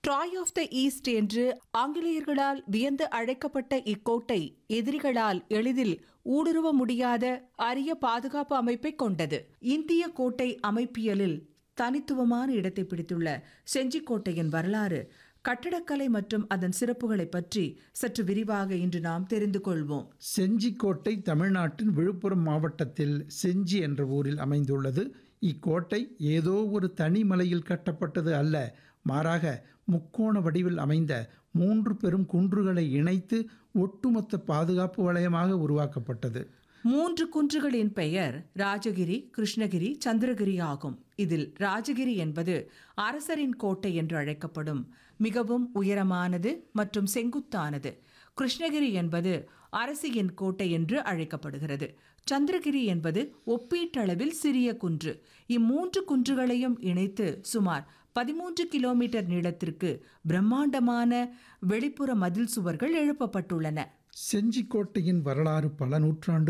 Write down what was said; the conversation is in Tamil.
ட்ராய் ஆஃப் த ஈஸ்ட் என்று ஆங்கிலேயர்களால் வியந்து அழைக்கப்பட்ட இக்கோட்டை எதிரிகளால் எளிதில் ஊடுருவ முடியாத அரிய பாதுகாப்பு அமைப்பை கொண்டது இந்திய கோட்டை அமைப்பியலில் தனித்துவமான இடத்தை பிடித்துள்ள செஞ்சிக்கோட்டையின் வரலாறு கட்டடக்கலை மற்றும் அதன் சிறப்புகளை பற்றி சற்று விரிவாக இன்று நாம் தெரிந்து கொள்வோம் செஞ்சிக்கோட்டை தமிழ்நாட்டின் விழுப்புரம் மாவட்டத்தில் செஞ்சி என்ற ஊரில் அமைந்துள்ளது இக்கோட்டை ஏதோ ஒரு தனி மலையில் கட்டப்பட்டது அல்ல மாறாக முக்கோண வடிவில் அமைந்த மூன்று பெரும் குன்றுகளை இணைத்து ஒட்டுமொத்த பாதுகாப்பு வளையமாக உருவாக்கப்பட்டது மூன்று குன்றுகளின் பெயர் ராஜகிரி கிருஷ்ணகிரி சந்திரகிரி ஆகும் இதில் ராஜகிரி என்பது அரசரின் கோட்டை என்று அழைக்கப்படும் மிகவும் உயரமானது மற்றும் செங்குத்தானது கிருஷ்ணகிரி என்பது அரசியின் கோட்டை என்று அழைக்கப்படுகிறது சந்திரகிரி என்பது ஒப்பீட்டளவில் சிறிய குன்று இம்மூன்று குன்றுகளையும் இணைத்து சுமார் பதிமூன்று கிலோமீட்டர் நீளத்திற்கு பிரம்மாண்டமான வெளிப்புற மதில் சுவர்கள் எழுப்பப்பட்டுள்ளன செஞ்சிக்கோட்டையின் வரலாறு பல நூற்றாண்டு